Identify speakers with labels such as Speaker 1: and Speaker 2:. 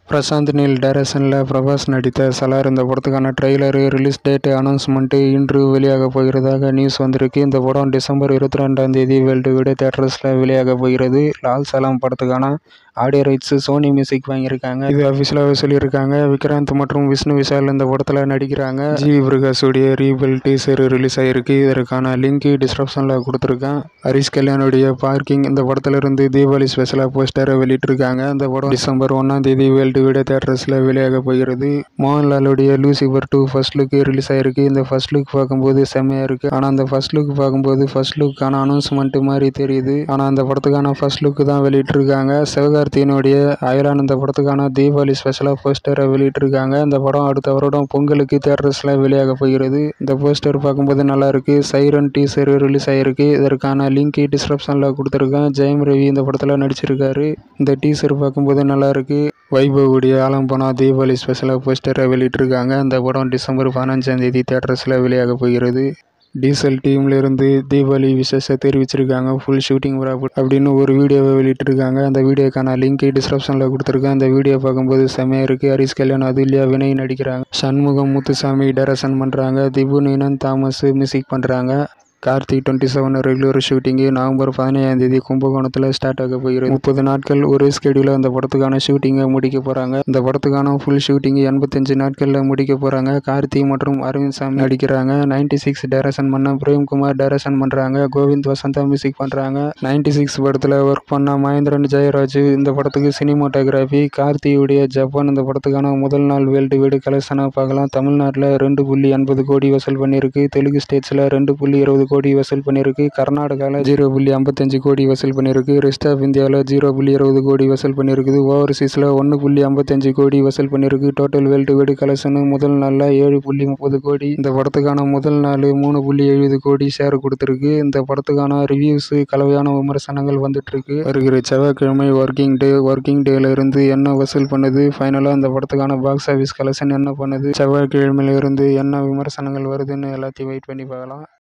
Speaker 1: Prashanth Neil டைரக்ஷனில் பிரபாஸ் நடித்த சலார் இந்த படத்துக்கான ட்ரெய்லரு ரிலீஸ் டேட்டு அனௌன்ஸ்மெண்ட்டு இன்று வெளியாக போகிறதாக நியூஸ் வந்திருக்கு இந்த படம் டிசம்பர் இருபத்தி ரெண்டாம் தேதி வேர்ல்டு விட தேட்டர்ஸில் வெளியாக போகிறது லால் சலாம் படத்துக்கான ஆடியோ ரைட்ஸு சோனி மியூசிக் வாங்கியிருக்காங்க இது அஃபிஷியலாகவே சொல்லியிருக்காங்க விக்ராந்த் மற்றும் விஷ்ணு விஷால் இந்த படத்தில் நடிக்கிறாங்க ஜி பிரகாஷுடைய ரீபில் டீசர் ரிலீஸ் ஆகிருக்கு இதற்கான லிங்க் டிஸ்கிரிப்ஷனில் கொடுத்துருக்கேன் ஹரிஷ் கல்யாணுடைய பார்க்கிங் இந்த படத்துல இருந்து தீபாவளி ஸ்பெஷலாக போஸ்டரை வெளியிட்டிருக்காங்க இந்த படம் டிசம்பர் ஒன்றாம் தேதி வேர்ல்டு விட தேட்டர்ஸில் வெளியாக போகிறது மோகன்லாலுடைய Lucifer two first look release ஆகிருக்கு இந்த ஃபர்ஸ்ட் லுக் பார்க்கும்போது செம்மையாக இருக்குது ஆனால் அந்த ஃபர்ஸ்ட் லுக் பார்க்கும்போது ஃபர்ஸ்ட் லுக்கான அனௌன்ஸ்மெண்ட் மாதிரி தெரியுது ஆனால் அந்த படத்துக்கான ஃபர்ஸ்ட் லுக் தான் வெளியிட்டிருக்காங்க சிவகார்த்தியினுடைய அயலான் இந்த படத்துக்கான தீபாவளி ஸ்பெஷலாக போஸ்டரை வெளியிட்டிருக்காங்க இந்த படம் அடுத்த வருடம் பொங்கலுக்கு தேட்டர்ஸில் வெளியாக போகிறது இந்த போஸ்டர் பார்க்கும்போது நல்லா இருக்கு சைரன் டீசர் ரிலீஸ் ஆகிருக்கு இதற்கான லிங்க் டிஸ்கிரிப்ஷனில் கொடுத்துருக்கேன் ஜெயம் ரவி இந்த படத்தில் நடிச்சிருக்காரு இந்த டீசர் பார்க்கும்போது நல்லா இருக்கு வைபவுடைய ஆலம்பனா தீபாவளி ஸ்பெஷலாக போஸ்டரை வெளியிட்டிருக்காங்க இந்த படம் டிசம்பர் பதினஞ்சாம் தேதி தேட்டர்ஸில் வெளியாக போகிறது டீசல் டீம்லேருந்து தீபாவளி விசேஷ தெரிவிச்சிருக்காங்க ஃபுல் ஷூட்டிங் ப்ராப்பர்ட் அப்படின்னு ஒரு வீடியோவை வெளியிட்டிருக்காங்க அந்த வீடியோக்கான லிங்க் டிஸ்கிரிப்ஷனில் கொடுத்துருக்கேன் அந்த வீடியோ பார்க்கும்போது செம்மையாக இருக்குது ஹரிஷ் கல்யாண் அதுல்யா வினய் நடிக்கிறாங்க சண்முகம் முத்துசாமி டைரக்ஷன் பண்ணுறாங்க திபு நீனன் தாமஸ் மியூசிக் பண்ணுறாங்க Karthik twenty seven regular shooting November பதினேழாம் தேதி கும்பகோணத்தில் ஸ்டார்ட் ஆக போகிறது முப்பது நாட்கள் ஒரே ஸ்கெடியூலில் அந்த படத்துக்கான ஷூட்டிங்கை முடிக்க போகிறாங்க இந்த படத்துக்கான ஃபுல் ஷூட்டிங் எண்பத்தஞ்சு நாட்களில் முடிக்க போகிறாங்க கார்த்திக் மற்றும் அரவிந்த் சாமி நடிக்கிறாங்க நைன்டி சிக்ஸ் டைரக்ஷன் பண்ண பிரேம்குமார் டைரக்ஷன் பண்ணுறாங்க கோவிந்த் வசந்தா மியூசிக் பண்ணுறாங்க நைன்டி சிக்ஸ் படத்தில் ஒர்க் பண்ண மகேந்திரன் ஜெயராஜ் இந்த படத்துக்கு சினிமாட்டோகிராஃபி கார்த்தியுடைய ஜப்பான் இந்த படத்துக்கான முதல் நாள் வேர்ல்டு வீடு கலெக்ஷனாக பார்க்கலாம் தமிழ்நாட்டில் ரெண்டு புள்ளி எண்பது கோடி வசூல் பண்ணியிருக்கு தெலுங்கு ஸ்டேட்ஸில் ரெண்டு புள்ளி இருபது கோடி வசூல் பண்ணியிருக்கு கர்நாடகாவில் ஜீரோ புள்ளி ஐம்பத்தஞ்சு கோடி வசூல் பண்ணியிருக்கு ரெஸ்ட் ஆஃப் இந்தியாவில் ஜீரோ புள்ளி இருபது கோடி வசூல் பண்ணியிருக்குது ஓவர்சீஸில் ஒன்று புள்ளி ஐம்பத்தஞ்சு கோடி வசூல் பண்ணியிருக்கு டோட்டல் வேர்ல்டு வீடு கலெக்ஷனு முதல் நாளில் ஏழு புள்ளி முப்பது கோடி இந்த படத்துக்கான முதல் நாள் மூணு புள்ளி எழுபது கோடி ஷேர் கொடுத்துருக்கு இந்த படத்துக்கான ரிவ்யூஸு கலவையான விமர்சனங்கள் வந்துட்டுருக்கு வருகிற செவ்வாய்க்கிழமை ஒர்க்கிங் டே ஒர்க்கிங் டேல இருந்து என்ன வசூல் பண்ணுது ஃபைனலாக இந்த படத்துக்கான பாக்ஸ் ஆஃபீஸ் கலெக்ஷன் என்ன பண்ணுது செவ்வாய்க்கிழமையில இருந்து என்ன விமர்சனங்கள் வருதுன்னு எல்லாத்தையும் வெயிட் பண்ணி பார்க்கலாம்